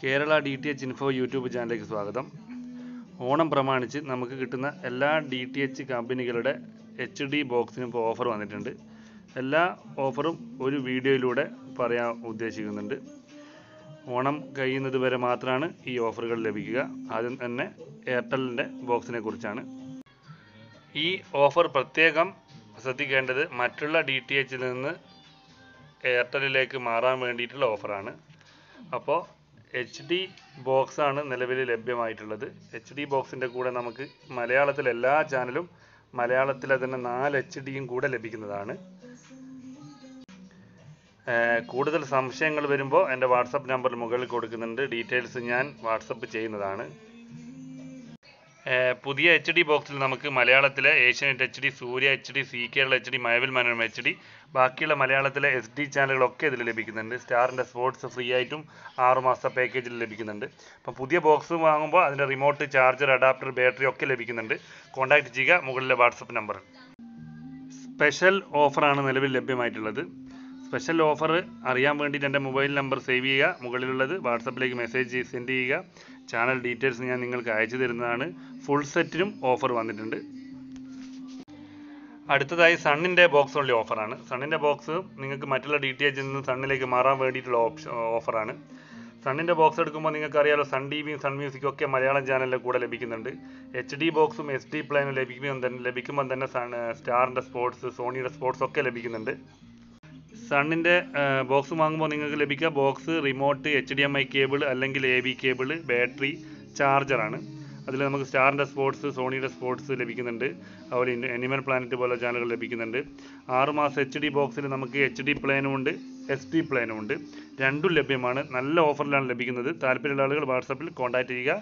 Kerala D T H info YouTube ചാനലിലേക്ക് സ്വാഗതം ഓണം പ്രമാണിച്ച് നമുക്ക് കിട്ടുന്ന എല്ലാ ഡി ടി എച്ച് കമ്പനികളുടെ എച്ച് ഡി ബോക്സിനും ഇപ്പോൾ ഓഫർ വന്നിട്ടുണ്ട് എല്ലാ ഓഫറും ഒരു വീഡിയോയിലൂടെ പറയാൻ ഉദ്ദേശിക്കുന്നുണ്ട് ഓണം കഴിയുന്നത് വരെ മാത്രമാണ് ഈ ഓഫറുകൾ ലഭിക്കുക ആദ്യം തന്നെ എയർടെലിൻ്റെ ബോക്സിനെ കുറിച്ചാണ് ഈ ഓഫർ പ്രത്യേകം ശ്രദ്ധിക്കേണ്ടത് മറ്റുള്ള ഡി ടി എച്ചിൽ നിന്ന് എയർടെലിലേക്ക് മാറാൻ വേണ്ടിയിട്ടുള്ള ഓഫറാണ് അപ്പോൾ എച്ച് ഡി ബോക്സാണ് നിലവിൽ ലഭ്യമായിട്ടുള്ളത് എച്ച് ഡി ബോക്സിൻ്റെ കൂടെ നമുക്ക് മലയാളത്തിലെ എല്ലാ ചാനലും മലയാളത്തിലെ തന്നെ നാല് എച്ച് ഡിയും കൂടെ ലഭിക്കുന്നതാണ് ഏർ കൂടുതൽ സംശയങ്ങൾ വരുമ്പോൾ എൻ്റെ വാട്സപ്പ് നമ്പർ മുകളിൽ കൊടുക്കുന്നുണ്ട് ഡീറ്റെയിൽസ് ഞാൻ വാട്സപ്പ് ചെയ്യുന്നതാണ് ഏർ പുതിയ എച്ച് ഡി ബോക്സിൽ നമുക്ക് മലയാളത്തിലെ Asianet H D Surya H D Zee Kerala H D Mazhavil Manorama H D ബാക്കിയുള്ള മലയാളത്തിലെ എസ് ഡി ചാനലുകളൊക്കെ ഇതിൽ ലഭിക്കുന്നുണ്ട് സ്റ്റാറിൻ്റെ സ്പോർട്സ് ഫ്രീ ആയിട്ടും ആറ് മാസത്തെ പാക്കേജിൽ ലഭിക്കുന്നുണ്ട് അപ്പം പുതിയ ബോക്സ് വാങ്ങുമ്പോൾ അതിൻ്റെ റിമോട്ട് ചാർജർ അഡാപ്റ്റർ ബാറ്ററി ഒക്കെ ലഭിക്കുന്നുണ്ട് കോൺടാക്ട് ചെയ്യുക മുകളിലെ വാട്സപ്പ് നമ്പറിൽ സ്പെഷ്യൽ ഓഫറാണ് നിലവിൽ ലഭ്യമായിട്ടുള്ളത് സ്പെഷ്യൽ ഓഫർ അറിയാൻ വേണ്ടിയിട്ട് എൻ്റെ മൊബൈൽ നമ്പർ സേവ് ചെയ്യുക മുകളിലുള്ളത് വാട്സപ്പിലേക്ക് മെസ്സേജ് സെൻഡ് ചെയ്യുക ചാനൽ ഡീറ്റെയിൽസ് ഞാൻ നിങ്ങൾക്ക് അയച്ചു തരുന്നതാണ് ഫുൾ സെറ്റിനും ഓഫർ വന്നിട്ടുണ്ട് അടുത്തതായി സണ്ണിൻ്റെ ബോക്സ് ഉള്ള ഓഫറാണ് സണ്ണിൻ്റെ ബോക്സ് നിങ്ങൾക്ക് മറ്റുള്ള ഡി ടി എച്ചിൽ നിന്ന് സണ്ണിലേക്ക് മാറാൻ വേണ്ടിയിട്ടുള്ള ഓപ്ഷൻ ഓഫറാണ് സണ്ണിൻ്റെ ബോക്സ് എടുക്കുമ്പോൾ നിങ്ങൾക്ക് അറിയാലോ സൺ ടി വിയും സൺ മ്യൂസിക്കും ഒക്കെ മലയാളം ചാനലിൽ കൂടെ ലഭിക്കുന്നുണ്ട് എച്ച് ഡി ബോക്സും എസ് ഡി പ്ലാനും ലഭിക്കുമ്പോൾ തന്നെ ലഭിക്കുമ്പോൾ തന്നെ സൺ സ്റ്റാറിൻ്റെ സ്പോർട്സ് സോണിയുടെ സ്പോർട്സ് ഒക്കെ ലഭിക്കുന്നുണ്ട് സണ്ണിൻ്റെ ബോക്സ് വാങ്ങുമ്പോൾ നിങ്ങൾക്ക് ലഭിക്കുക box remote H D M I cable അല്ലെങ്കിൽ എ ബി കേബിൾ ബാറ്ററി ചാർജറാണ് അതിൽ നമുക്ക് സ്റ്റാറിൻ്റെ സ്പോർട്സ് സോണിയുടെ സ്പോർട്സ് ലഭിക്കുന്നുണ്ട് അതുപോലെ അനിമൽ പ്ലാനറ്റ് പോലെ ചാനലുകൾ ലഭിക്കുന്നുണ്ട് ആറ് മാസം എച്ച് ഡി ബോക്സിൽ നമുക്ക് എച്ച് ഡി പ്ലാനും ഉണ്ട് എസ് ഡി പ്ലാനും ഉണ്ട് രണ്ടും ലഭ്യമാണ് നല്ല ഓഫറിലാണ് ലഭിക്കുന്നത് താല്പര്യമുള്ള ആളുകൾ വാട്സപ്പിൽ കോൺടാക്റ്റ് ചെയ്യുക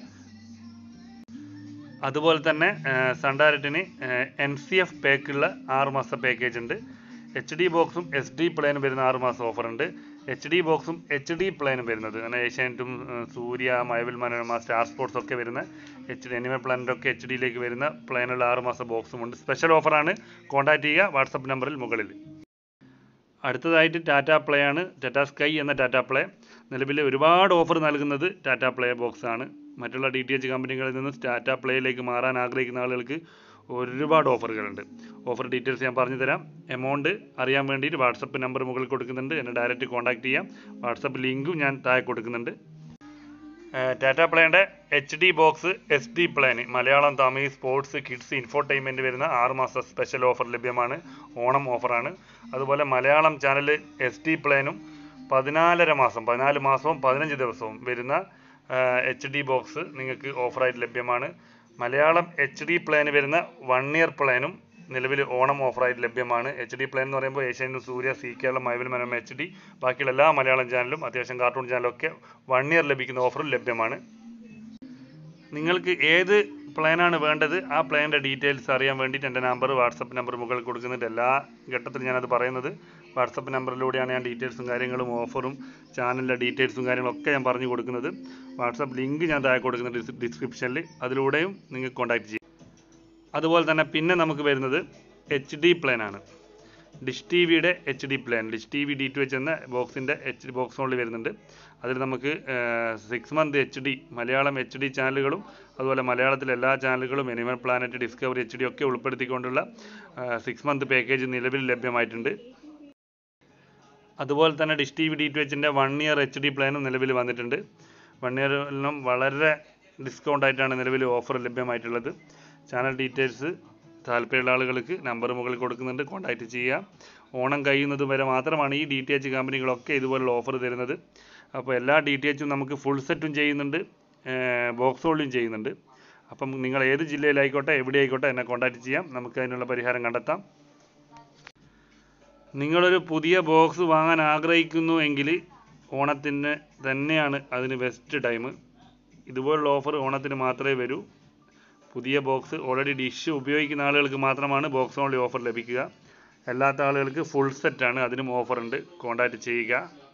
അതുപോലെ തന്നെ സണ്ടാരറ്റിന് എൻ സി എഫ് പാക്കുള്ള ആറ് മാസത്തെ പാക്കേജ് ഉണ്ട് എച്ച് ഡി ബോക്സും എസ് ഡി പ്ലാനും വരുന്ന ആറ് മാസം ഓഫർ ഉണ്ട് എച്ച് ഡി ബോക്സും എച്ച് ഡി പ്ലാനും വരുന്നത് അങ്ങനെ ഏഷ്യാനെറ്റും സൂര്യ മഴവിൽ മനോരമ സ്റ്റാർ സ്പോർട്സ് ഒക്കെ വരുന്ന എച്ച് ഡി അനിമൽ പ്ലാനറ്റ് ഒക്കെ എച്ച് ഡിയിലേക്ക് വരുന്ന പ്ലാനുള്ള ആറ് മാസം ബോക്സും ഉണ്ട് സ്പെഷ്യൽ ഓഫറാണ് കോൺടാക്ട് ചെയ്യുക വാട്സപ്പ് നമ്പറിൽ മുകളിൽ അടുത്തതായിട്ട് ടാറ്റ പ്ലേ ആണ് ടാറ്റ സ്കൈ എന്ന ടാറ്റ പ്ലേ നിലവിൽ ഒരുപാട് ഓഫർ നൽകുന്നത് ടാറ്റ പ്ലേ ബോക്സ് ആണ് മറ്റുള്ള ഡി ടി എച്ച് കമ്പനികളിൽ നിന്ന് ടാറ്റ പ്ലേയിലേക്ക് മാറാൻ ആഗ്രഹിക്കുന്ന ആളുകൾക്ക് ഒരുപാട് ഓഫറുകളുണ്ട് ഓഫർ ഡീറ്റെയിൽസ് ഞാൻ പറഞ്ഞു തരാം എമൗണ്ട് അറിയാൻ വേണ്ടിയിട്ട് വാട്സപ്പ് നമ്പർ മുകളിൽ കൊടുക്കുന്നുണ്ട് എന്നെ ഡയറക്റ്റ് കോൺടാക്ട് ചെയ്യാം വാട്സപ്പ് ലിങ്കും ഞാൻ താഴെ കൊടുക്കുന്നുണ്ട് ടാറ്റ പ്ലേയുടെ H D box S D plan Malayalam Tamil sports kids infotainment വരുന്ന ആറ് മാസ സ്പെഷ്യൽ ഓഫർ ലഭ്യമാണ് ഓണം ഓഫറാണ് അതുപോലെ മലയാളം ചാനൽ എസ് ഡി പ്ലാനും പതിനാലര മാസം പതിനാല് മാസവും പതിനഞ്ച് ദിവസവും വരുന്ന എച്ച് ഡി ബോക്സ് നിങ്ങൾക്ക് ഓഫറായിട്ട് ലഭ്യമാണ് മലയാളം എച്ച് ഡി പ്ലാന് വരുന്ന വൺ ഇയർ പ്ലാനും നിലവിൽ ഓണം ഓഫറായിട്ട് ലഭ്യമാണ് എച്ച് ഡി പ്ലാൻ എന്ന് പറയുമ്പോൾ ഏഷ്യാനെറ്റ് സൂര്യ സി കേരളം മൈവിൽ മനോരമ എച്ച് ഡി ബാക്കിയുള്ള എല്ലാ മലയാളം ചാനലും അത്യാവശ്യം കാർട്ടൂൺ ചാനലും ഒക്കെ വൺ ഇയർ ലഭിക്കുന്ന ഓഫറും ലഭ്യമാണ് നിങ്ങൾക്ക് ഏത് പ്ലാനാണ് വേണ്ടത് ആ പ്ലാനിൻ്റെ ഡീറ്റെയിൽസ് അറിയാൻ വേണ്ടിയിട്ട് എൻ്റെ നമ്പർ വാട്സപ്പ് നമ്പർ മുകളിൽ കൊടുക്കുന്നുണ്ട് എല്ലാ ഘട്ടത്തിലും ഞാനത് പറയുന്നത് വാട്സപ്പ് നമ്പറിലൂടെയാണ് ഞാൻ ഡീറ്റെയിൽസും കാര്യങ്ങളും ഓഫറും ചാനലിൻ്റെ ഡീറ്റെയിൽസും കാര്യങ്ങളൊക്കെ ഞാൻ പറഞ്ഞു കൊടുക്കുന്നത് വാട്സപ്പ് ലിങ്ക് ഞാൻ താഴെ കൊടുക്കുന്നുണ്ട് ഡിസ്ക്രിപ്ഷനിൽ അതിലൂടെയും നിങ്ങൾക്ക് കോൺടാക്ട് ചെയ്യാം അതുപോലെ തന്നെ പിന്നെ നമുക്ക് വരുന്നത് എച്ച് ഡി പ്ലാനാണ് ഡിഷ് ടി വിയുടെ H D plan Dish T V D two H എന്ന ബോക്സിൻ്റെ എച്ച് ഡി ബോക്സ് ഓണിൽ വരുന്നുണ്ട് അതിൽ നമുക്ക് six month H D Malayalam H D ചാനലുകളും അതുപോലെ മലയാളത്തിലെ എല്ലാ ചാനലുകളും Animal Planet Discovery H D ഒക്കെ ഉൾപ്പെടുത്തിക്കൊണ്ടുള്ള സിക്സ് മന്ത് പാക്കേജ് നിലവിൽ ലഭ്യമായിട്ടുണ്ട് അതുപോലെ തന്നെ Dish T V D two എച്ചിൻ്റെ വൺ ഇയർ എച്ച് ഡി പ്ലാനും നിലവിൽ വന്നിട്ടുണ്ട് വൺ ഇയറിലും വളരെ ഡിസ്കൗണ്ട് ആയിട്ടാണ് നിലവിൽ ഓഫർ ലഭ്യമായിട്ടുള്ളത് ചാനൽ ഡീറ്റെയിൽസ് താല്പര്യമുള്ള ആളുകൾക്ക് നമ്പർ മുകളിൽ കൊടുക്കുന്നുണ്ട് കോൺടാക്റ്റ് ചെയ്യുക ഓണം കഴിയുന്നത് വരെ മാത്രമാണ് ഈ ഡി ടി എച്ച് കമ്പനികളൊക്കെ ഇതുപോലുള്ള ഓഫർ തരുന്നത് അപ്പോൾ എല്ലാ ഡി ടി എച്ചും നമുക്ക് ഫുൾ സെറ്റും ചെയ്യുന്നുണ്ട് ബോക്സ് ഹോൾഡിയും ചെയ്യുന്നുണ്ട് അപ്പം നിങ്ങൾ ഏത് ജില്ലയിലായിക്കോട്ടെ എവിടെ ആയിക്കോട്ടെ എന്നെ കോൺടാക്റ്റ് ചെയ്യാം നമുക്ക് അതിനുള്ള പരിഹാരം കണ്ടെത്താം നിങ്ങളൊരു പുതിയ ബോക്സ് വാങ്ങാൻ ആഗ്രഹിക്കുന്നു എങ്കിൽ ഓണത്തിന് തന്നെയാണ് അതിന് ബെസ്റ്റ് ടൈം ഇതുപോലുള്ള ഓഫർ ഓണത്തിന് മാത്രമേ വരൂ പുതിയ ബോക്സ് ഓൾറെഡി ഡിഷ് ഉപയോഗിക്കുന്ന ആളുകൾക്ക് മാത്രമാണ് ബോക്സ് ഓൺലി ഓഫർ ലഭിക്കുക അല്ലാത്ത ആളുകൾക്ക് ഫുൾ സെറ്റാണ് അതിനും ഓഫറുണ്ട് കോൺടാക്റ്റ് ചെയ്യുക